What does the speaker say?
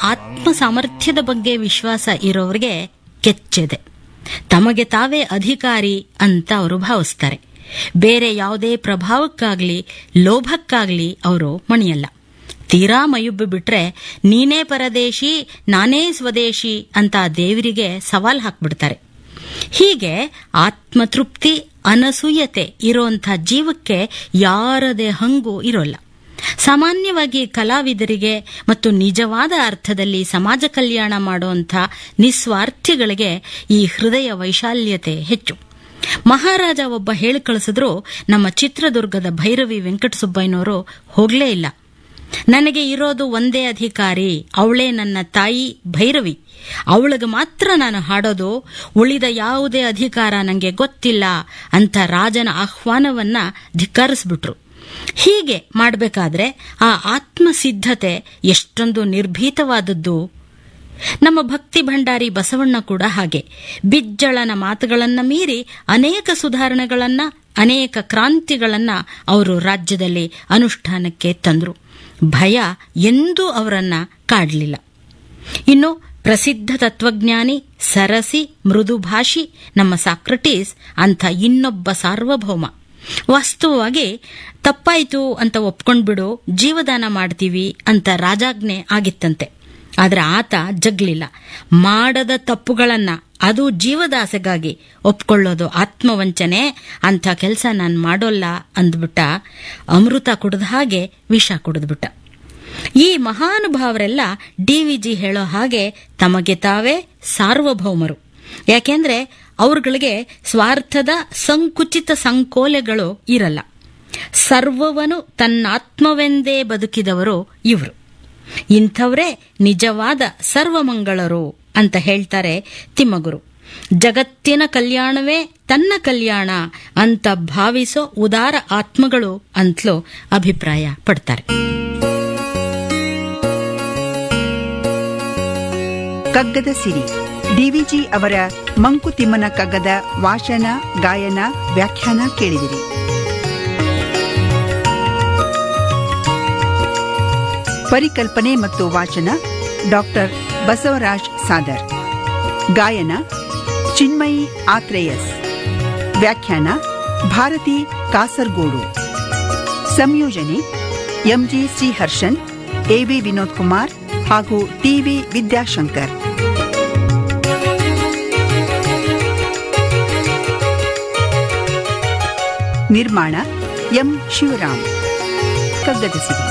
ಆತ್ಮ ಸಾಮರ್ಥ್ಯದ ಬಗ್ಗೆ ವಿಶ್ವಾಸ ಇರೋರಿಗೆ ಕೆಚ್ಚೆದೆ ತಮಗೆ ತಾವೇ ಅಧಿಕಾರಿ ಅಂತ ಅವರು ಭಾವಿಸ್ತಾರೆ ಬೇರೆ ಯಾವುದೇ ಪ್ರಭಾವಕ್ಕಾಗ್ಲಿ ಲೋಭಕ್ಕಾಗ್ಲಿ ಅವರು ಮಣಿಯಲ್ಲ ತೀರಾ ಮಯುಬ್ಬು ಬಿಟ್ರೆ ನೀನೇ ಪರದೇಶಿ ನಾನೇ ಸ್ವದೇಶಿ ಅಂತ ದೇವರಿಗೆ ಸವಾಲ್ ಹಾಕ್ಬಿಡ್ತಾರೆ ಹೀಗೆ ಆತ್ಮತೃಪ್ತಿ ಅನಸೂಯತೆ ಇರುವಂಥ ಜೀವಕ್ಕೆ ಯಾರದೇ ಹಂಗು ಇರೋಲ್ಲ ಸಾಮಾನ್ಯವಾಗಿ ಕಲಾವಿದರಿಗೆ ಮತ್ತು ನಿಜವಾದ ಅರ್ಥದಲ್ಲಿ ಸಮಾಜ ಕಲ್ಯಾಣ ಮಾಡುವಂಥ ನಿಸ್ವಾರ್ಥಿಗಳಿಗೆ ಈ ಹೃದಯ ವೈಶಾಲ್ಯತೆ ಹೆಚ್ಚು ಮಹಾರಾಜ ಒಬ್ಬ ಹೇಳಿ ಕಳಿಸಿದ್ರು ನಮ್ಮ ಚಿತ್ರದುರ್ಗದ ಭೈರವಿ ವೆಂಕಟಸುಬ್ಬಯ್ಯನವರು ಹೋಗ್ಲೇ ಇಲ್ಲ ನನಗೆ ಇರೋದು ಒಂದೇ ಅಧಿಕಾರಿ ಅವಳೇ ನನ್ನ ತಾಯಿ ಭೈರವಿ ಅವಳಿಗೆ ಮಾತ್ರ ನಾನು ಹಾಡೋದು ಉಳಿದ ಯಾವುದೇ ಅಧಿಕಾರ ನನಗೆ ಗೊತ್ತಿಲ್ಲ ಅಂತ ರಾಜನ ಆಹ್ವಾನವನ್ನ ಧಿಕ್ಕರಿಸ್ಬಿಟ್ರು ಹೀಗೆ ಮಾಡಬೇಕಾದ್ರೆ ಆ ಆತ್ಮಸಿದ್ಧತೆ ಎಷ್ಟೊಂದು ನಿರ್ಭೀತವಾದದ್ದು ನಮ್ಮ ಭಕ್ತಿ ಭಂಡಾರಿ ಬಸವಣ್ಣ ಕೂಡ ಹಾಗೆ ಬಿಜ್ಜಳನ ಮಾತುಗಳನ್ನ ಮೀರಿ ಅನೇಕ ಸುಧಾರಣೆಗಳನ್ನ ಅನೇಕ ಕ್ರಾಂತಿಗಳನ್ನ ಅವರು ರಾಜ್ಯದಲ್ಲಿ ಅನುಷ್ಠಾನಕ್ಕೆ ತಂದರು ಭಯ ಎಂದೂ ಅವರನ್ನ ಕಾಡಲಿಲ್ಲ ಇನ್ನು ಪ್ರಸಿದ್ಧ ತತ್ವಜ್ಞಾನಿ ಸರಸಿ ಮೃದುಭಾಷಿ ನಮ್ಮ ಸಾಕ್ರಟೀಸ್ ಅಂತ ಇನ್ನೊಬ್ಬ ಸಾರ್ವಭೌಮ ವಾಸ್ತವವಾಗಿ ತಪ್ಪಾಯ್ತು ಅಂತ ಒಪ್ಕೊಂಡ್ಬಿಡು ಜೀವದಾನ ಮಾಡ್ತೀವಿ ಅಂತ ರಾಜಾಜ್ಞೆ ಆಗಿತ್ತಂತೆ ಆದ್ರೆ ಆತ ಜಗ್ಲಿಲ್ಲ ಮಾಡದ ತಪ್ಪುಗಳನ್ನ ಅದು ಜೀವದಾಸೆಗಾಗಿ ಒಪ್ಕೊಳ್ಳೋದು ಆತ್ಮವಂಚನೆ ಅಂಥ ಕೆಲಸ ನಾನು ಮಾಡೋಲ್ಲ ಅಂದ್ಬಿಟ್ಟ ಅಮೃತ ಕುಡಿದ ಹಾಗೆ ವಿಷ ಕುಡಿದ್ಬಿಟ್ಟ ಈ ಮಹಾನುಭಾವರೆಲ್ಲ ಡಿವಿಜಿ ಹೇಳೋ ಹಾಗೆ ತಮಗೆ ತಾವೇ ಸಾರ್ವಭೌಮರು ಯಾಕೆಂದ್ರೆ ಅವ್ರಗಳಿಗೆ ಸ್ವಾರ್ಥದ ಸಂಕುಚಿತ ಸಂಕೋಲೆಗಳು ಇರಲ್ಲ ಸರ್ವವನು ತನ್ನಾತ್ಮವೆಂದೇ ಬದುಕಿದವರು ಇವರು ಇಂಥವರೇ ನಿಜವಾದ ಸರ್ವಮಂಗಳರು ಅಂತ ಹೇಳ್ತಾರೆ ತಿಮ್ಮಗುರು ಜಗತ್ತಿನ ಕಲ್ಯಾಣವೇ ತನ್ನ ಕಲ್ಯಾಣ ಅಂತ ಭಾವಿಸೋ ಉದಾರ ಆತ್ಮಗಳು ಅಂತಲೂ ಅಭಿಪ್ರಾಯ ಪಡ್ತಾರೆ ಕಗ್ಗದ ಸಿರಿ ಡಿವಿಜಿ ಅವರ ಮಂಕುತಿಮ್ಮನ ಕಗ್ಗದ ವಾಚನ ಗಾಯನ ವ್ಯಾಖ್ಯಾನ ಕೇಳಿದಿರಿ ಪರಿಕಲ್ಪನೆ ಮತ್ತು ವಾಚನ ಡಾಕ್ಟರ್ ಬಸವರಾಜ್ ಸಾದರ್ ಗಾಯನ ಚಿನ್ಮಯಿ ಆತ್ರೇಯಸ್ ವ್ಯಾಖ್ಯಾನ ಭಾರತಿ ಕಾಸರ್ಗೋಡು ಸಂಯೋಜನೆ ಎಂಜಿ ಶ್ರೀಹರ್ಷನ್ ಎವಿ ವಿನೋದ್ ಕುಮಾರ್ ಹಾಗೂ ಟಿವಿ ವಿದ್ಯಾಶಂಕರ್ ನಿರ್ಮಾಣ ಎಂ ಶಿವರಾಮ್ ಕಗ್ಗದ ಸಿರಿ